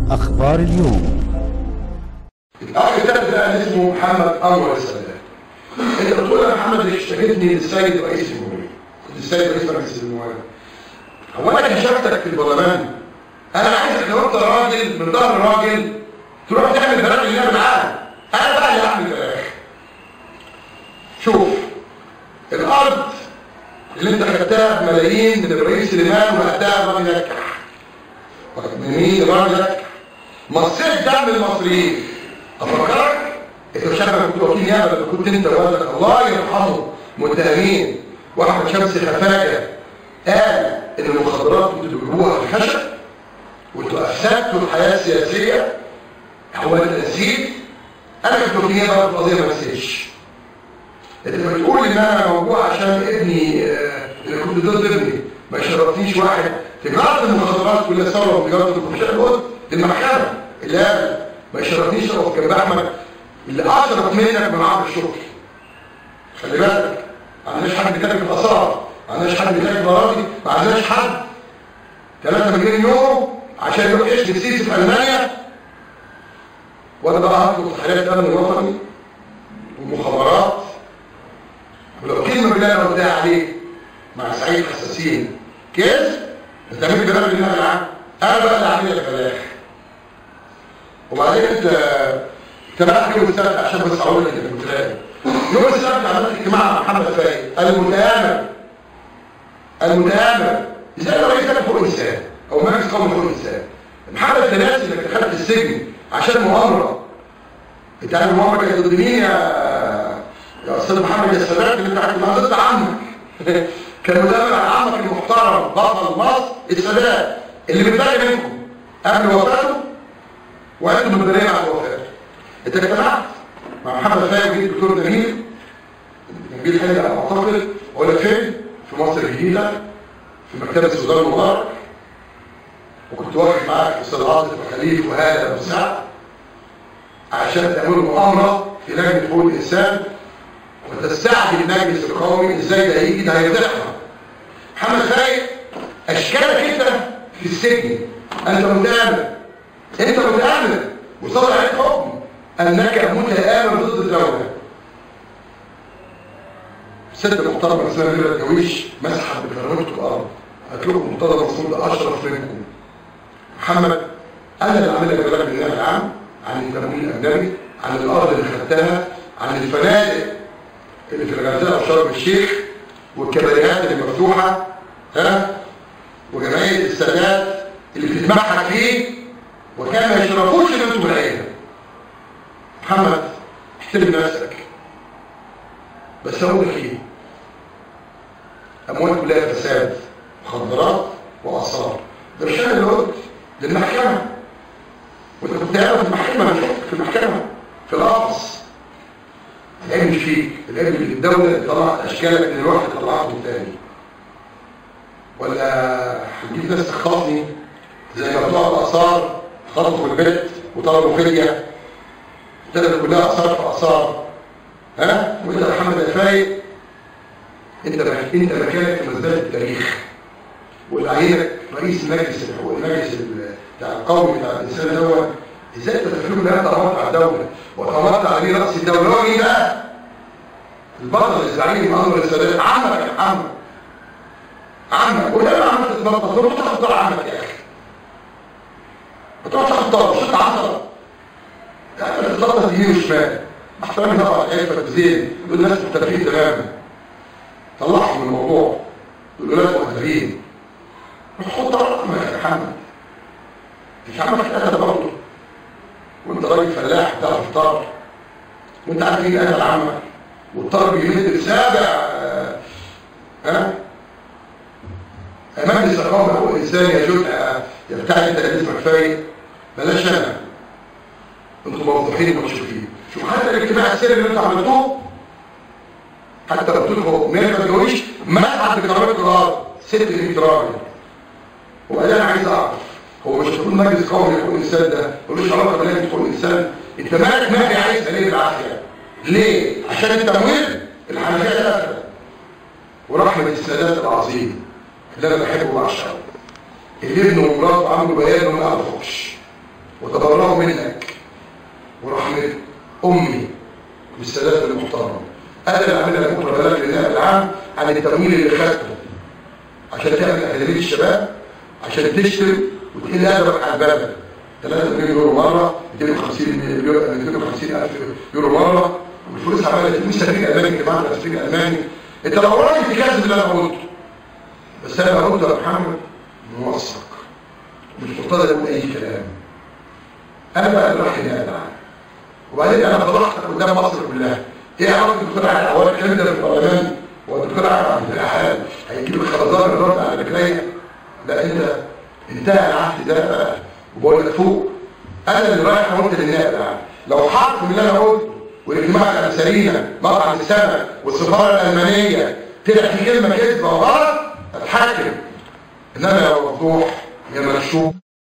أخبار اليوم الأخ الثالث ده اسمه محمد أنور السادات أنت بتقول يا محمد اللي اشتكيتني للسيد رئيس الجمهورية للسيد رئيس مجلس الجمهورية هو أنا كشفتك في البرلمان أنا عايزك لو أنت راجل من ظهر راجل تروح تعمل بلاغ لله بالعالم أنا بقى اللي أعمل بلاغ شوف الأرض اللي أنت خدتها بملايين من الرئيس سليمان وخدتها الراجل ينجح من مين الراجل ينجح مصير دم المصريين افكرك انت مش عارف كنت وكيل نيابه لما كنت انت والدك الله يرحمه متهمين واحمد شمسي خفاجه قال ان المخدرات كنتوا بتجيبوها في الخشب وانتوا افسدتوا الحياه السياسيه هو انت نسيت انا كنت وكيل نيابه في القضيه ما نسيتش انت بتقول ان انا موجوع عشان ابني آه، اللي كنت ضد ابني ما يشرفنيش واحد تجاره المخدرات كلها ثوره وتجاره الكمبيوتر قلت المحكمه اللي قال ما يشرفنيش اقف جنب احمد اللي اشرف منك من عمرو الشكر خلي بالك ما عندناش حد بيتاجر في الاثار ما عندناش حد بيتاجر في الاراضي ما عندناش حد 3 مليون يورو عشان يروح يشتري سيسي في المانيا وانا بقى هطلب تحريات الامن الوطني والمخابرات ولو كلمه بالله انا قلتها عليك مع سعيد حساسين كيف؟ انت عملت بلاغ لله العام انا بقى اللي عامل لك بلاغ وبعدين انت تابعت يوم السبت عشان بس اقول لك اللي كنت فاهم يوم السبت عملت اجتماع مع محمد فايق المتآمر المتآمر ازاي ده رئيس فوق الانسان او مجلس قومي فوق الانسان محمد تناسي انك دخلت السجن عشان مؤامره انت عارف المؤامره كانت ضد مين يا يا استاذ محمد يا السادات اللي انت عارف انها ضد عمك كان مدافع عن عمك المحترم بطل مصر السادات اللي بيتبقى منكم قبل وفاته وعدوا بالدليل على الوفاه انت اجتمعت مع محمد فايق وجيت الدكتور نبيل نبيل حلقه اعتقد اقول لك فين في مصر الجديده في مكتبه السودان المبارك وكنت واقف معاك استاذ عاطف وخليل وهاله ابو سعد عشان تعملوا مؤامره في لجنه حقوق الانسان وتستعجل المجلس القومي ازاي ده هيجي ده هيفضحنا محمد فايق اشكالك انت في السجن انت متآمر انت متآمر وصدر عليك حكم انك متآمر ضد الدولة ست محترمة اسمها ميرا الجويش مسحت بكرامته الارض قالت لكم مرتضى منصور ده اشرف منكم محمد انا اللي عامل لك بلاغ بالنيابه العام عن التمويل الاجنبي عن الارض اللي خدتها عن الفنادق اللي في الغردقه وشرم الشيخ والكباريات اللي مفتوحه ها وجمعيه السادات اللي بتتمحك فيه وكان ما يشرفوش ان انتوا بالعيله محمد احترم نفسك بس اقول لك ايه اموال كلها فساد مخدرات واثار ده مش انا اللي قلت ده المحكمه وانت كنت قاعد في المحكمه مش في المحكمه في القفص العيب مش فيك العيب اللي في الدوله اللي طلعت اشكالك اللي الواحد طلعته تاني ولا هتجيب ناس تخطفني زي ما بتوع الاثار خطفوا البيت وطلبوا فديه ابتدت كلها اثار في اثار ها وانت يا محمد الفايق انت انت مكانك في مزبله التاريخ واللي عينك رئيس مجلس المجلس بتاع القومي بتاع الانسان دوت ازاي تتفكروا ان انت امرت على الدوله وتمرت عليه راس الدوله هو مين بقى؟ البطل الزعيم انور السادات عمك يا عمك عمك ولما عملت تتنطط روح تاخد طار عمك يا اخي بتروح تاخد طار شد عصره يعني تتنطط يمين وشمال احترامي طبعا عرفت زين دول ناس مختلفين تماما طلعهم من الموضوع دول ناس مختلفين روح خد طار عمك يا محمد مش عمك اتقتل برضه وانت راجل فلاح بتاع الفطار وانت عارف مين قتل عمك والطرب يمد بسابع ها مجلس القومي حقوق الانسان يا جزء يا بتاع انت اللي اسمك فايق بلاش انا انتوا موضوحين ومكشوفين شوف حتى الاجتماع السري اللي انتوا عملتوه حتى لو تدخلوا ما تجويش مسحت بكرامات الارض ست 100 راجل وقال انا عايز اعرف هو مش هتكون مجلس قومي لحقوق الانسان ده ملوش علاقه بلجنه حقوق الانسان انت مالك مهدي عايز عليه بالعافيه ليه؟ عشان التمويل الحنفيه قافله ورحمه السادات العظيم اللي انا بحبه وبعشقه اللي ابنه ومراته عملوا بيان وما يعرفوش وتبرأوا منك ورحمة امي بالسادات المحترم انا اللي عاملها بكره بلغ للنائب العام عن التمويل اللي خدته عشان تعمل اكاديميه الشباب عشان تشتم وتقل ادبك على البلد 3 مليون يورو مره 250 مليون 250 الف يورو مره والفلوس عملت مش سفير الماني جماعه السفير الالماني انت لو رايك تكذب اللي انا قلته بس انا قلته يا محمد موثق مش مرتضى اقول اي كلام انا بقى اللي راح النائب العام وبعدين انا فضحتك قدام مصر كلها ايه علاقه الدكتور احمد عواد الكلام ده في البرلمان هو الدكتور احمد عبد الاحد هيجيب الخرزان الرد على رجليا لا انت انتهى العهد ده وبقول لك فوق انا اللي رايح قلت للنائب العام لو حرف من اللي انا قلته والاجتماع كان سرينا مطعم السمك والسفاره الالمانيه طلع في كلمه كذبه وغلط اتحكم انما يا مفتوح يا مرشوق